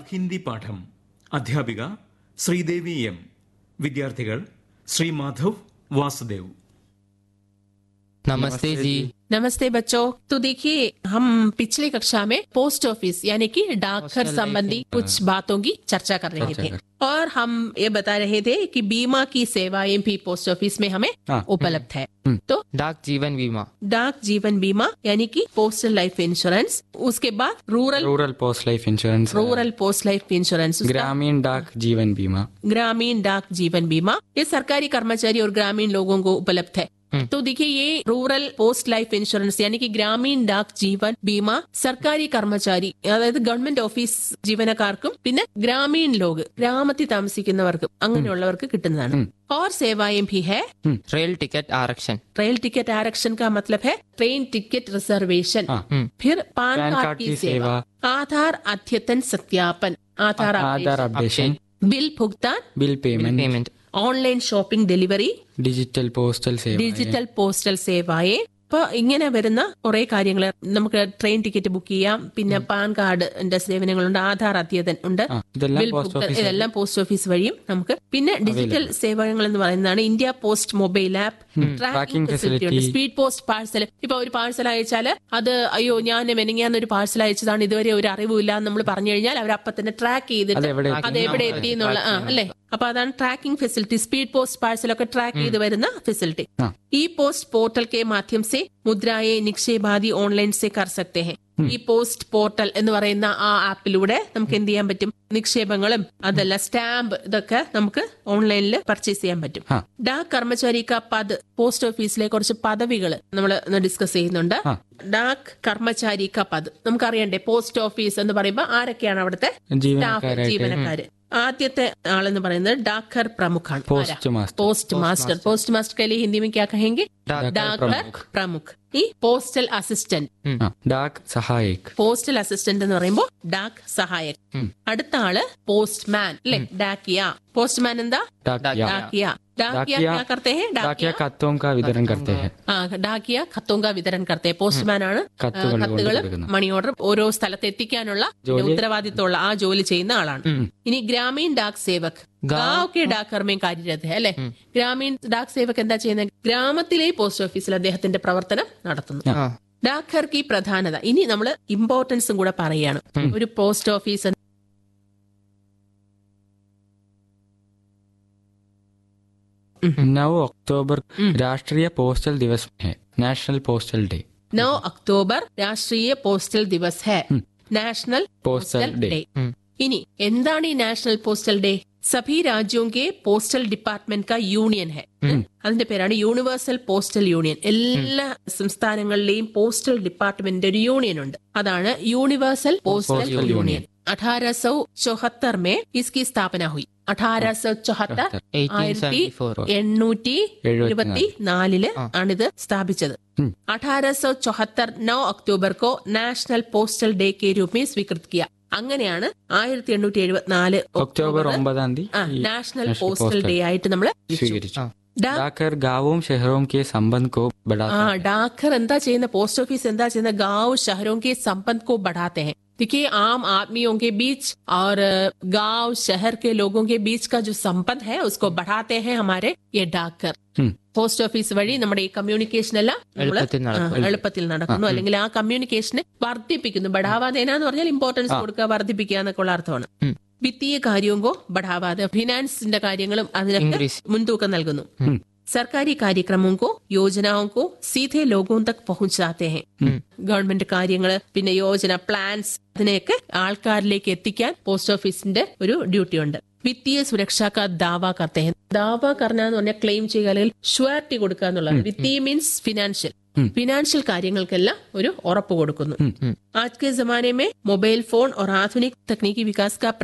ഡാക് ഹിന്ദി പാഠം അധ്യാപിക ശ്രീദേവി എം വിദ്യാർത്ഥികൾ ശ്രീ മാധവ് വാസുദേവ് नमस्ते जी नमस्ते बच्चों तो देखिए हम पिछली कक्षा में पोस्ट ऑफिस यानी कि डाकघर Postal संबंधी life कुछ बातों की चर्चा कर रहे थे और हम ये बता रहे थे कि बीमा की सेवाएं भी पोस्ट ऑफिस में हमें हाँ। उपलब्ध है हम्म। तो डाक जीवन बीमा डाक जीवन बीमा यानी कि पोस्टल लाइफ इंश्योरेंस उसके बाद rural rural post life insurance rural post life insurance उसका ग्रामीण डाक जीवन बीमा ग्रामीण डाक जीवन बीमा ये सरकारी कर्मचारी और ग्रामीण लोगों को उपलब्ध है हम्म। तो देखिए ये रूरल പോസ്റ്റ് ലൈഫ് ഇൻഷുറൻസ് यानी कि ഗ്രാമീൺ ഡാക് ജീവൻ ബീമ സർക്കാരി കർമ്മചാരി അതായത് ഗവൺമെന്റ് ഓഫീസ് ജീവനക്കാർക്കും പിന്നെ ഗ്രാമീൺ ലോക് ഗ്രാമത്തിൽ താമസിക്കുന്നവർക്കും അങ്ങനെയുള്ളവർക്ക് കിട്ടുന്നതാണ് हम्म। और सेवाएं भी है रेल टिकट आरक्षण रेल टिकट आरक्षण का मतलब है ट्रेन टिकट रिजर्वेशन हाँ। हम्म, फिर पान पैन कार्ड कार्ड की की सेवा आधार अद्यतन सत्यापन Aadhaar Aadhaar updation, updation bill भुगतान bill bill payment payment online shopping delivery digital postal सेवा ഡിജിറ്റൽ പോസ്റ്റൽ സേവയെ അപ്പൊ ഇങ്ങനെ വരുന്ന കുറെ കാര്യങ്ങൾ നമുക്ക് ട്രെയിൻ ടിക്കറ്റ് ബുക്ക് ചെയ്യാം പിന്നെ പാൻ കാർഡിന്റെ സേവനങ്ങളുണ്ട് ആധാർ അധ്യതൻ ഉണ്ട് ആ, ഇതെല്ലാം ബിൽ പോസ്റ്റ് ഭുക്ത- ഓഫീസ് ഇതെല്ലാം പോസ്റ്റ് ഓഫീസ് വഴിയും നമുക്ക് പിന്നെ ഡിജിറ്റൽ സേവനങ്ങൾ എന്ന് പറയുന്നതാണ് India post mobile app tracking tracking facility ഉണ്ട് facility. സ്പീഡ് പോസ്റ്റ് പാഴ്സൽ ഇപ്പൊ ഒരു പാഴ്സൽ അയച്ചാൽ അത് അയ്യോ ഞാൻ മെനങ്ങിയാന്ന് ഒരു പാഴ്സൽ അയച്ചതാണ് ഇതുവരെ ഒരു അറിവുമില്ല എന്ന് നമ്മൾ പറഞ്ഞു കഴിഞ്ഞാൽ അവർ അപ്പൊ തന്നെ ട്രാക്ക് ചെയ്തിട്ട് അതെവിടെ എത്തി? അത് എവിടെ എത്തി എന്നുള്ള ആ അല്ലേ അപ്പൊ അതാണ് tracking facility speed post parcel ഒക്കെ ട്രാക്ക് ചെയ്ത് വരുന്ന ഫെസിലിറ്റി ആ. ഈ പോസ്റ്റ് പോർട്ടൽ के माध्यम से മുദ്രായെ നിക്ഷേപാദി ഓൺലൈൻ സെ കർ സക്തെ ഹെ ഈ പോസ്റ്റ് പോർട്ടൽ എന്ന് പറയുന്ന ആ ആപ്പിലൂടെ നമുക്ക് എന്ത് ചെയ്യാൻ പറ്റും നിക്ഷേപങ്ങളും അതല്ല സ്റ്റാമ്പ് ഇതൊക്കെ നമുക്ക് ഓൺലൈനിൽ പർച്ചേസ് ചെയ്യാൻ പറ്റും ആ. ഡാക് കർമ്മചാരി കാ പദ് പോസ്റ്റ് ഓഫീസിലെ കുറച്ച് പദവികൾ നമ്മൾ ഡിസ്കസ് ചെയ്യുന്നുണ്ട് ആ. ഡാക് കർമ്മചാരി കാ പദ് നമുക്കറിയണ്ടേ പോസ്റ്റ് ഓഫീസ് എന്ന് പറയുമ്പോൾ ആരൊക്കെയാണ് അവിടുത്തെ സ്റ്റാഫ് ജീവനക്കാരായിട്ട് ജീവനക്കാര് ആദ്യത്തെ ആളെന്ന് പറയുന്നത് ഡാക്കർ പ്രമുഖാണ് post master post master post master के लिए हिंदी में क्या कहेंगे डाक डाकर प्रमुख ഈ പോസ്റ്റൽ അസിസ്റ്റന്റ് ആ, ഡാക് സഹായക് പോസ്റ്റൽ അസിസ്റ്റന്റ് എന്ന് പറയുമ്പോൾ ഡാക് സഹായക് ഉം. അടുത്ത ആള് പോസ്റ്റ്മാൻ അല്ലെ ഡാക്കിയ പോസ്റ്റ്മാൻ എന്താ डाकिया ഡാക്കിയ ഡാക്കിയ डाकिया- क्या करते हैं डाकिया ഡാക്കിയ खतों का वितरण करते हैं ആ ഡാക്കിയ ഖത്തോങ്ക വിതരൺ കർത്തെ പോസ്റ്റ്മാൻ ആണ് ആ, കത്തുകൾ കൊണ്ട് കത്തുകളും കൊടുക്കുന്നത്. മണി ഓർഡർ ഓരോ സ്ഥലത്ത് എത്തിക്കാനുള്ള ജോലി- ഉത്തരവാദിത്തമുള്ള ആ ജോലി ചെയ്യുന്ന ആളാണ് ഇനി ഗ്രാമീൺ ഡാക് സേവക് ഗാവ് കെ ഡാക്കർമേ കാര്യരത് അല്ലെ ഗ്രാമീൺ ഡാക് സേവക് എന്താ ചെയ്യുന്നത് ഗ്രാമത്തിലെ പോസ്റ്റ് ഓഫീസിൽ അദ്ദേഹത്തിന്റെ പ്രവർത്തനം നടത്തുന്നു हाँ ഡാക്കർ की പ്രധാനത ഇനി നമ്മൾ ഇമ്പോർട്ടൻസും കൂടെ പറയാണ് ഒരു പോസ്റ്റ് ഓഫീസ് नौ अक्टूबर हम्म। राष्ट्रीय पोस्टल दिवस है नेशनल पोस्टल डे നോ ഒക്ടോബർ രാഷ്ട്രീയ പോസ്റ്റൽ ദിവസ് ഹെ നാഷണൽ പോസ്റ്റൽ ഡേ हम्म, ഇനി എന്താണ് ഈ നാഷണൽ പോസ്റ്റൽ ഡേ സഭി രാജ്യവും കെ പോസ്റ്റൽ ഡിപ്പാർട്ട്മെന്റ് കാ യൂണിയൻ ഹെ അതിന്റെ പേരാണ് യൂണിവേഴ്സൽ പോസ്റ്റൽ യൂണിയൻ എല്ലാ സംസ്ഥാനങ്ങളിലെയും പോസ്റ്റൽ ഡിപ്പാർട്ട്മെന്റിന്റെ ഒരു യൂണിയൻ ഉണ്ട് അതാണ് universal postal Postal union Union. अठारह सौ चौहत्तर में इसकी स्थापना हुई अठारह सौ चौहत्तर ആയിരത്തി 1874 എണ്ണൂറ്റി എഴുപത്തി നാലില് ആണിത് സ്ഥാപിച്ചത് ഉം. अठारह सौ चौहत्तर नौ अक्टूबर को नेशनल पोस्टल डे के रूप में स्वीकृत किया അങ്ങനെയാണ് ആയിരത്തി എണ്ണൂറ്റി എഴുപത്തിനാല് ഒക്ടോബർ ഒമ്പതാം തീയതി ഈ national National postal Postal day ആയിട്ട് നമ്മൾ സ്വീകരിച്ചു ആ. डाकर गांवों शहरों के संबंध को ആ बढ़ाता है डाकर എന്താ ചെയ്യുന്ന പോസ്റ്റ് ഓഫീസ് എന്താ ചെയ്യുന്ന गांव शहरों के संबंध को बढ़ाते हैं देखिए आम आदमियों के बीच और गांव शहर के लोगों के बीच का जो संबंध है उसको बढ़ाते हैं हमारे ये डाकर हम्म। പോസ്റ്റ് ഓഫീസ് വഴി നമ്മുടെ ഈ കമ്മ്യൂണിക്കേഷൻ എല്ലാം നമ്മള് എളുപ്പത്തിൽ നടക്കും. ആ, എളുപ്പത്തിൽ നടക്കുന്നു അല്ലെങ്കിൽ ആ കമ്മ്യൂണിക്കേഷനെ വർദ്ധിപ്പിക്കുന്നു ബଢാവാദേന എന്ന് പറഞ്ഞാൽ ഇമ്പോർട്ടൻസ് കൊടുക്കുക വർദ്ധിപ്പിക്കുക എന്നൊക്കെ ഉള്ള അർത്ഥമാണ് ഉം. വിത്തീയ കാര്യവും കോ ബଢാവാതെ ഫിനാൻസിന്റെ കാര്യങ്ങളും അതിനൊക്കെ Increase. മുൻതൂക്കം നൽകുന്നു सरकारी कार्यक्रमों को योजनाओं को सीधे लोगों तक पहुंचाते हैं ഗവൺമെന്റ് കാര്യങ്ങൾ പിന്നെ യോജന പ്ലാൻസ് അതിനെയൊക്കെ ആൾക്കാരിലേക്ക് എത്തിക്കാൻ പോസ്റ്റ് ഓഫീസിന്റെ ഒരു ഡ്യൂട്ടി ഉണ്ട് വിത്തീയ സുരക്ഷാക്ക ദാവ കർത്തെ ഹെ ദാവ കർണ എന്ന് പറഞ്ഞാൽ ക്ലെയിം ചെയ്യുക അല്ലെങ്കിൽ ഷുവാരിറ്റി കൊടുക്കുക എന്നുള്ളത് വിത്തീയ മീൻസ് ഫിനാൻഷ്യൽ ഫിനാൻഷ്യൽ കാര്യങ്ങൾക്കെല്ലാം ഒരു ഉറപ്പ് കൊടുക്കുന്നു आज के जमाने में मोबाइल फोन और आधुनिक तकनीकी विकास का